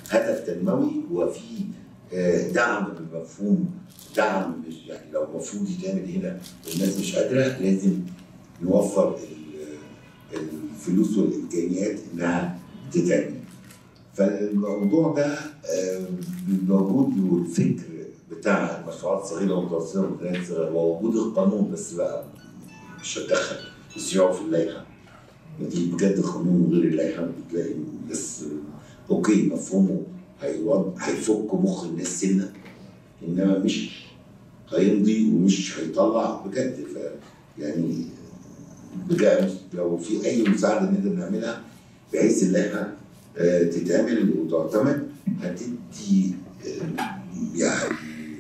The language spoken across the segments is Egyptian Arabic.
هدف تنموي وفي آه، دعم بالمفهوم دعم مش يعني لو المفروض يتعمل هنا والناس مش قادره لازم نوفر ال- الفلوس والامكانيات انها تتعمل. فالموضوع ده آه، موجود والفكر بتاع المشروعات الصغيره والمتوسطه والمدارس الصغيره ووجود القانون بس بقى مش هتدخل السيوع في اللائحه دي بجد قانون غير اللائحه بتلاقي بس اوكي مفهومه هيوض هيفك مخ الناس سنه انما مش هيمضي ومش هيطلع بجد ف يعني بجد لو في اي مساعده نقدر نعملها بحيث اللائحه آه، تتعمل وتعتمد هتدي آه، يعني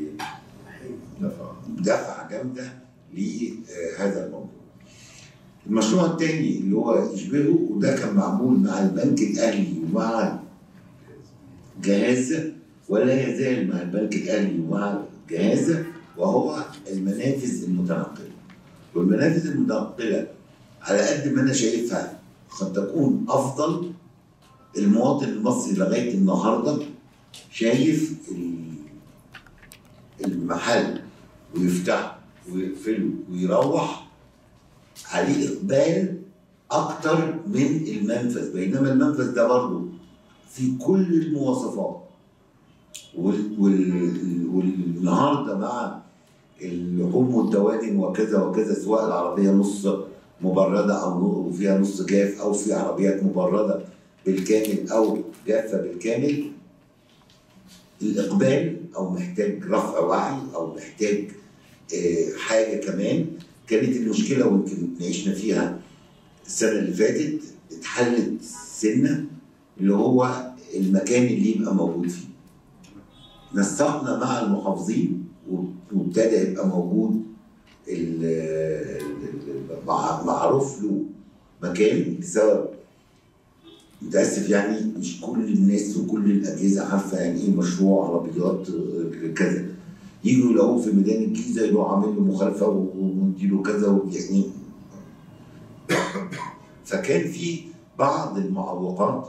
دفعه جامده لهذا الموضوع. المشروع الثاني اللي هو يشبهه وده كان معمول مع البنك الاهلي ومع جهاز ولا يزال مع البنك الاهلي ومع جهاز وهو المنافذ المتنقله. والمنافذ المتنقله على قد ما انا شايفها قد تكون افضل المواطن المصري لغايه النهارده شايف ال- المحل ويفتحه ويقفله ويروح عليه اقبال اكتر من المنفذ بينما المنفذ ده برضه في كل المواصفات وال- وال- والنهارده مع اللحوم والدواجن وكذا وكذا سواء العربيه نص مبرده او فيها نص جاف او في عربيات مبرده بالكامل او جافه بالكامل الاقبال او محتاج رفع وعي او محتاج آه، حاجه كمان كانت المشكله ويمكن نعيشنا فيها السنه اللي فاتت اتحلت سنه اللي هو المكان اللي يبقى موجود فيه. نسقنا مع المحافظين وابتدى يبقى موجود ال- ال- مع- معروف له مكان بسبب متاسف يعني مش كل الناس وكل الاجهزه عارفه يعني ايه مشروع عربيات آه، كذا يجوا يلاقوه في ميدان الجيزه يروح عامل له مخالفه ومديله كذا ويعني فكان في بعض المعوقات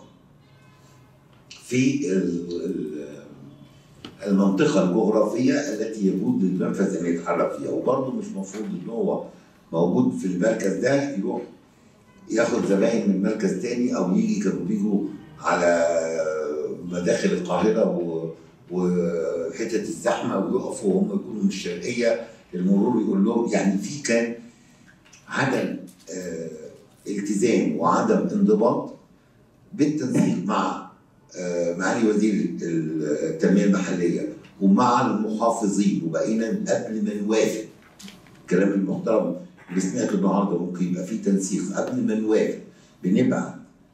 في ال- ال- المنطقه الجغرافيه التي يجوز للمنفذ ان يتحرك فيها وبرضه مش مفروض ان هو موجود في المركز ده يروح ياخد زباين من مركز تاني او يجي كانوا بيجوا على مداخل القاهره و- وحتت الزحمه ويقفوا وهم يكونوا من الشرقيه المرور يقول لهم يعني في كان عدم آه، التزام وعدم انضباط بالتنسيق مع آه، معالي وزير التنميه المحليه ومع المحافظين وبقينا قبل ما نوافق الكلام المحترم اللي سمعته النهارده ممكن يبقى فيه تنسيق قبل ما نوافق بنبعت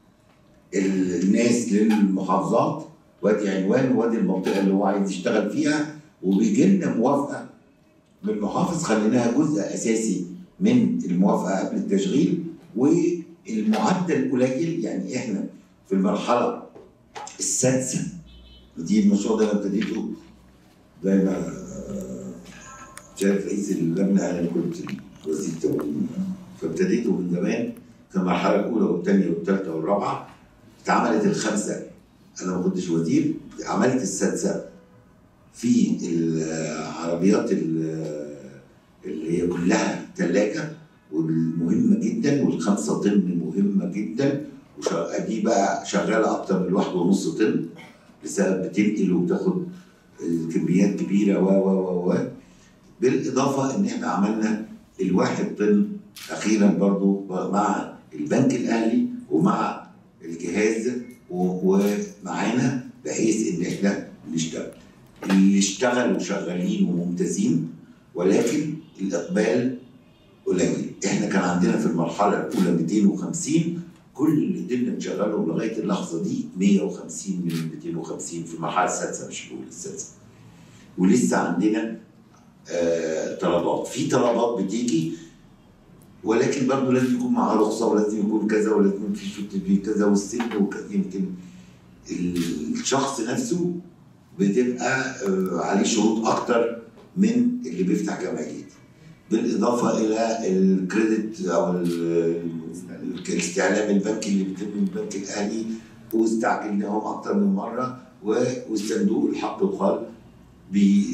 الناس للمحافظات وادي عنوان وادي المنطقه اللي هو عايز يشتغل فيها وبيجي لنا موافقه من المحافظ خليناها جزء اساسي من الموافقه قبل التشغيل والمعدل قليل يعني احنا في المرحله السادسه ودي المشروع ده انا ابتديته زي ما آه، شايف رئيس اللجنه انا كنت وزير التموين فابتديته من زمان كان المرحله الاولى والثانيه والثالثه والرابعه اتعملت الخمسه انا ما كنتش وزير عملت السادسه في العربيات ال- اللي هي كلها ثلاجه والمهمه جدا والخمسه طن مهمه جدا وش- دي بقى شغاله اكتر من واحد ونص طن بسبب بتنقل وبتاخد الكميات كبيره و و و و بالاضافه ان احنا عملنا الواحد طن اخيرا برضو مع البنك الاهلي ومع الجهاز و- ومعانا بحيث ان احنا نشتغل اللي اشتغلوا شغالين وممتازين ولكن الاقبال قليل احنا كان عندنا في المرحله الاولى 250 كل اللي قدرنا نشغلهم لغايه اللحظه دي 150 من ال 250 في المرحله السادسه مش الاولى السادسه ولسه عندنا آه طلبات في طلبات بتيجي ولكن برضه لازم يكون معاه رخصه ولازم يكون كذا ولازم يكون في شوت في كذا والسن وكذا يمكن الشخص نفسه بتبقى آه، عليه شروط اكتر من اللي بيفتح جمعيات بالاضافه الى الكريدت او ال- الاستعلام البنكي اللي بيتم من البنك الاهلي واستعجلناهم اكتر من مره و- والصندوق الحق وقال ب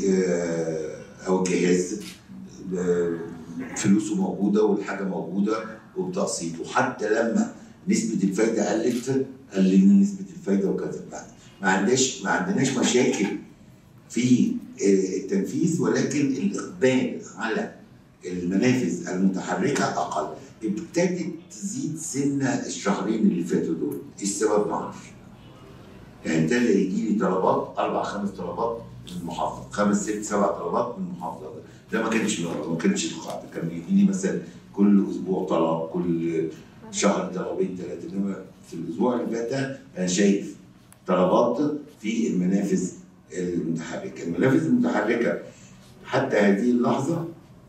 او الجهاز آه، فلوسه موجوده والحاجه موجوده وبتقسيط وحتى لما نسبه الفايده قلت قللنا نسبه الفايده وكذا ما- ما عندناش ما عندناش مشاكل في آه، التنفيذ ولكن الاقبال على المنافذ المتحركه اقل ابتدت تزيد سنه الشهرين اللي فاتوا دول السبب معرفش يعني ابتدى يجي لي طلبات اربع خمس طلبات من المحافظه خمس ست سبع طلبات من المحافظه ده ما كانش ما كانش القاعده كان بيجي لي مثلا كل اسبوع طلب كل شهر طلبين ثلاثه انما في الاسبوع اللي فات ده انا شايف طلبات في المنافذ المتحركه المنافذ المتحركه حتى هذه اللحظه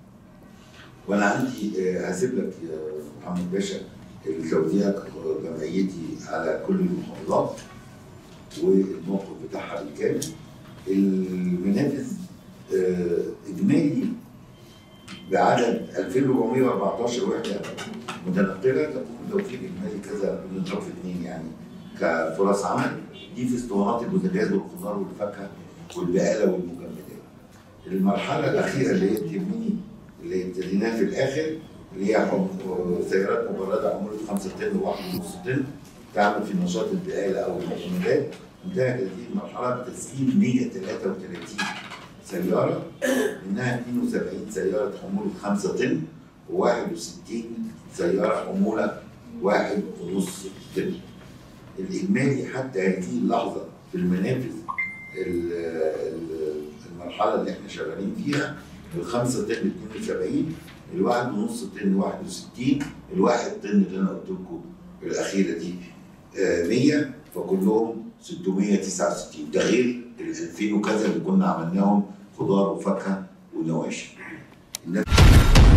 وانا عندي آه، هسيب لك يا محمد باشا التوزيع جمعيتي على كل المحافظات والموقف بتاعها بالكامل المنافذ آه، اجمالي بعدد 2414 وحده متنقله تقوم بتوفير اجمالي كذا بنضرب في اثنين يعني كفرص عمل دي في اسطوانات البوتاجاز والخضار والفاكهه والبقاله والمجمدات. المرحله الاخيره اللي هي تهمني اللي ابتديناها في الاخر اللي هي حم- سيارات مبرده عموله 5 طن وواحد ونص طن تعمل في نشاط البقاله او المجمدات انتهت هذه المرحله بتسليم 133 سياره منها 72 سياره حموله 5 طن و61 سياره حموله واحد ونص طن. الاجمالي حتى هذه اللحظه في المنافذ ال- ال- المرحله اللي احنا شغالين فيها الخمسه طن 72 الواحد ونص طن 61 الواحد طن اللي انا قلت لكم الاخيره دي آه، 100 فكلهم 669 ده غير ال 2000 وكذا اللي كنا عملناهم خضار وفاكهه ونواشف. الناس